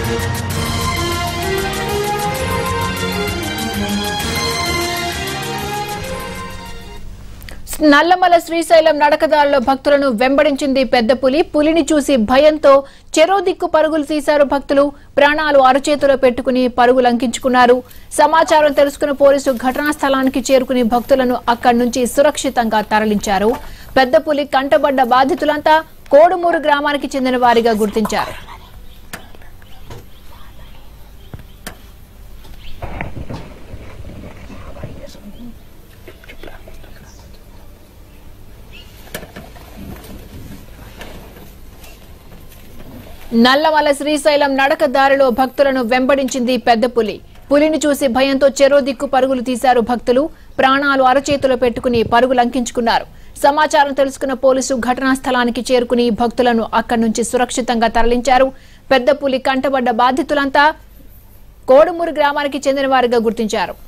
నల్లమల శ్రీశైలం నడకదారిలో భక్తులను వెంబడించింది పెద్ద పులి పులిని చూసి భయంతో చెరో దిక్కు పరుగులు తీశారు భక్తులు ప్రాణాలు అరచేతిలో పెట్టుకుని పరుగులు అంకించుకున్నారు సమాచారం తెలుసుకున్న పోలీసు ఘటనా స్థలానికి చేరుకుని భక్తులను అక్కడి నుంచి సురక్షితంగా తరలించారు పెద్ద పులి కంటబడ్డ బాధితులంతా కోడుమూరు గ్రామానికి చెందిన వారిగా గుర్తించారు నల్లమల శ్రీశైలం నడక దారిలో భక్తులను వెంబడించింది పెద్ద పులి పులిని చూసి భయంతో చెరో దిక్కు పరుగులు తీశారు భక్తులు ప్రాణాలు అరచేతిలో పెట్టుకుని పరుగులు అంకించుకున్నారు సమాచారం తెలుసుకున్న పోలీసు ఘటనా స్థలానికి చేరుకుని భక్తులను అక్కడి నుంచి సురక్షితంగా తరలించారు పెద్ద పులి కంటబడ్డ బాధితులంతా కోడుమూరు గ్రామానికి చెందిన వారిగా గుర్తించారు